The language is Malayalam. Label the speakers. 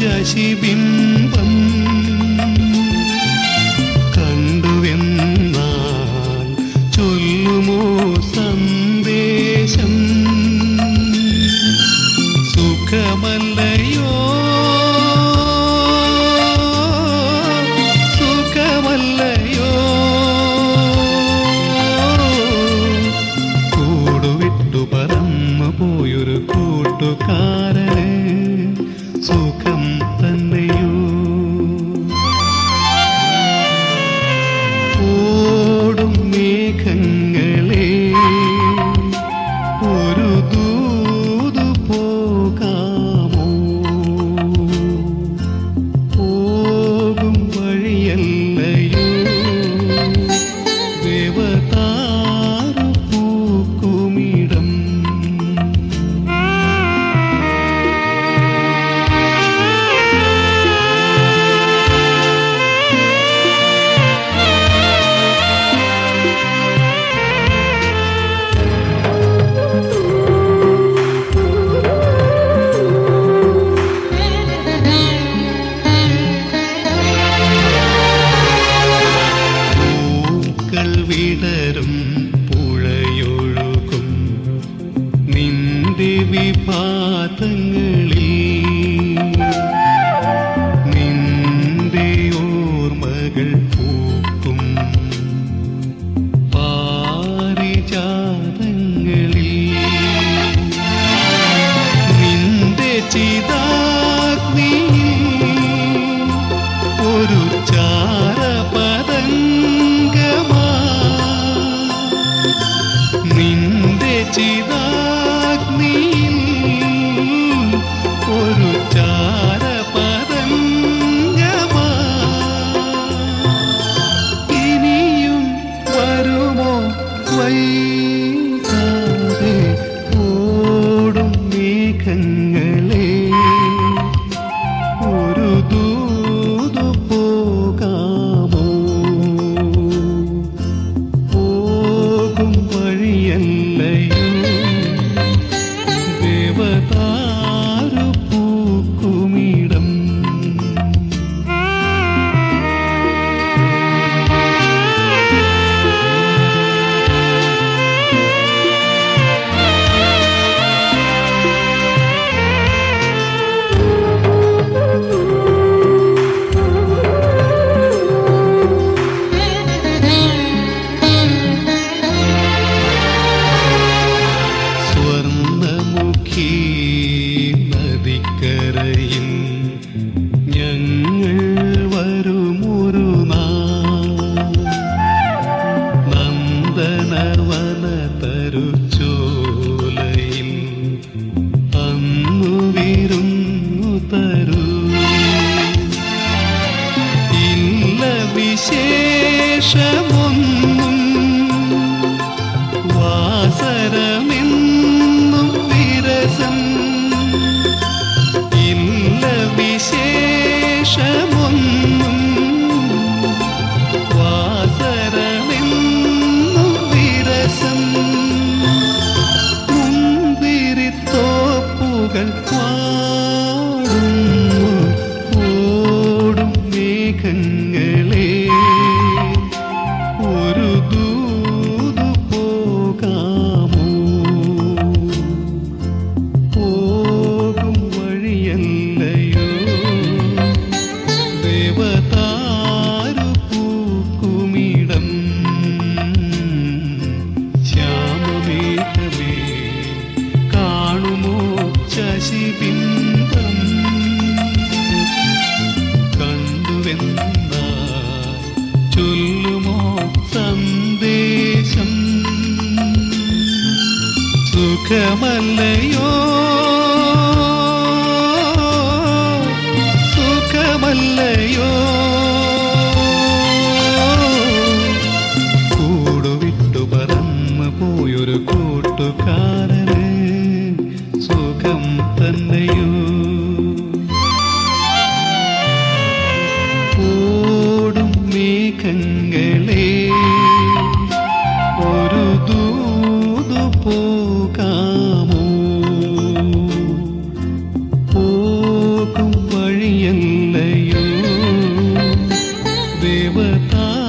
Speaker 1: ശശിബിംബം കണ്ടുവെന്നാൽ ചൊല്ലുമോ സന്ദേശം സുഖമല്ലയോ സുഖമല്ലയോ കൂടുവിട്ടു പറന്നു പോയൊരു കൂട്ടുകാരന് സുഖം തന്നെയോ ഓടും മേഘങ്ങളെ ഒരു ദൂതു പോകാമോ പോകും വഴിയല്ലയോ ദേവതാരു പൂക്കുമിടം പൂക്കൾ വിടരും പുഴയൊഴുകും നിന്റെ വിഭാതങ്ങളിൽ നിന്റെ ഓർമ്മകൾ പൂക്കും പാരിജാതങ്ങളിൽ നിന്റെ ചിതാഗ്നി ഒരു ചാരപതംഗമാ നിന്റെ ചിതാഗ്നിയിൽ ഒരു ചാരപതംഗമാ ഇനിയും വരുമോ വൈകാതെ ഓടും മേഘങ്ങളെ ഒരു ദൂതു പോകാമോ പോകും വഴിയല്ലയോ ദേവതാരു പൂക്കുമിടം സ്വർണമുഖി നദിക്കരയിൽ ഞങ്ങൾ വരുമൊരു നാൾ നന്ദനവന തരുച്ചോലയിൽ അന്നു വിരുന്നു തരൂ ഇല്ല വിശേഷമൊന്നും വാസരമെന്നും വിരസം ഇല്ല വിശേഷമൊന്നും വാസരമെന്നും വിരസം മുന്തിരിത്തോപ്പുകൾ പാടുന്നു ഓടും മേഘങ്ങളെ ഒരു ദൂതു പോകാമോ പോകും വഴിയല്ലയോ ദേവതാരു പൂക്കുമിടം ശ്യാമമേഘമേ കാണുമോ ശശിബിംബം കണ്ടുവെന്ന ചൊല്ലുമോ സന്ദേശം സുഖമല്ലയോ സുഖമല്ലയോ കൂടുവിട്ടു പറന്നു പോയൊരു കൂട്ടുകാരന് സുഖം തന്നെയോ ഓടും മേഘങ്ങളെ ഒരു ദൂതു പോകാമോ പോകും വഴി ദേവതാ